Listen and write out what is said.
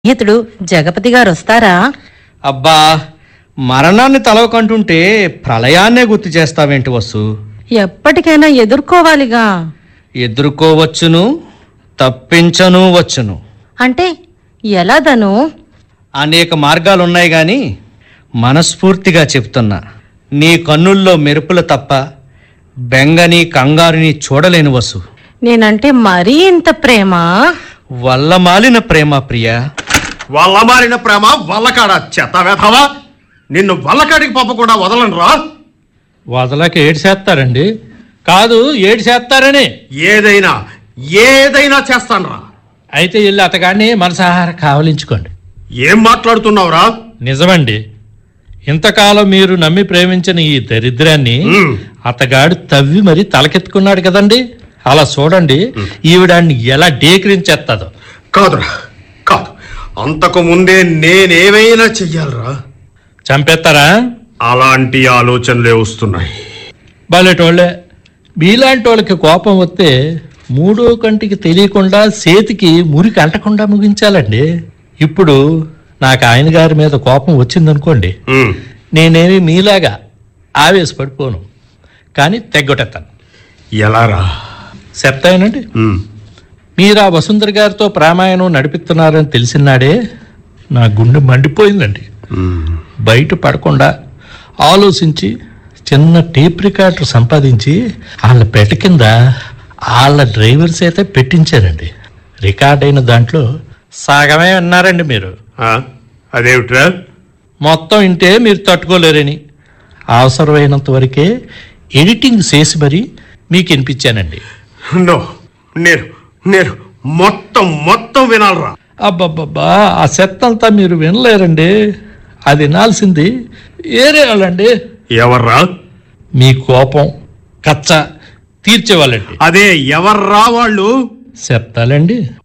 స్నేహితుడు జగపతి గారు వస్తారా అబ్బా మరణాన్ని తలవకంటుంటే ప్రళయాన్నే గుర్తు చేస్తావేంటి వసు ఎప్పటికైనా ఎదుర్కోవాలిగా ఎదుర్కోవచ్చును తప్పించను వచ్చును అంటే ఎలా దను అనేక మార్గాలు ఉన్నాయి గాని మనస్ఫూర్తిగా చెప్తున్నా నీ కన్నుల్లో మెరుపులు తప్ప బెంగని కంగారుని చూడలేను వసు నేనంటే మరీ ఇంత ప్రేమ వల్లమాలిన ప్రేమ ప్రియా వల్ల మారిన ప్రేమ వల్లకాడ చెత్త వెధవా నిన్ను వల్లకాడికి పంపకుండా వదలను రా వదలక ఏడు చేస్తారండి కాదు ఏడు చేస్తారని ఏదైనా ఏదైనా చేస్తాను రా అయితే ఇల్లు అతగాన్ని మనసాహార కావలించుకోండి ఏం మాట్లాడుతున్నావురా నిజమండి ఇంతకాలం మీరు నమ్మి ప్రేమించిన ఈ దరిద్రాన్ని మ్మ్. అతగాడు తవ్వి మరి తలకెత్తుకున్నాడు కదండి అలా చూడండి ఈవిడాన్ని ఎలా డేకరించేస్తుందో కాదురా కాదు అంతకు ముందే నేనేమైనా చెయ్యాలరా చంపేస్తారా అలాంటి ఆలోచనలే వస్తున్నాయి బాలేటోళ్ళే మీలాంటి వాళ్ళకి కోపం వస్తే మూడో కంటికి తెలియకుండా చేతికి మురికి అంటకుండా ముగించాలండి ఇప్పుడు నాకు ఆయన గారి మీద కోపం వచ్చిందనుకోండి ఉమ్, నేనేమి మీలాగా ఆవేశపడిపోను కానీ తెగ్గొట్టేస్తాను ఎలారా చెప్తాయనండి ఉమ్, మీరు ఆ వసుంధర గారితో ప్రామాయణం నడిపిస్తున్నారని తెలిసినాడే నా గుండె మండిపోయిందండి ఉమ్. బయట పడకుండా ఆలోచించి చిన్న టేప్ రికార్డర్ సంపాదించి వాళ్ళ పెట్ట కింద వాళ్ళ డ్రైవర్స్ అయితే పెట్టించారండి రికార్డ్ అయిన దాంట్లో సగమే విన్నారండి మీరు ఆ, అదేమిట్రా మొత్తం వింటే మీరు తట్టుకోలేరని అవసరమైనంత వరకే ఎడిటింగ్ చేసి మరి మీకు వినిపించానండి నో నేను నేను మొత్తం మొత్తం వినాలరా అబ్బబ్బబ్బా ఆ చెత్త అంతా మీరు వినలేరండి అది వినాల్సింది ఏరే వాళ్ళండి ఎవర్రా మీ కోపం కచ్చ తీర్చేవాళ్ళండి అదే ఎవర్రా వాళ్ళు చెప్తాలండి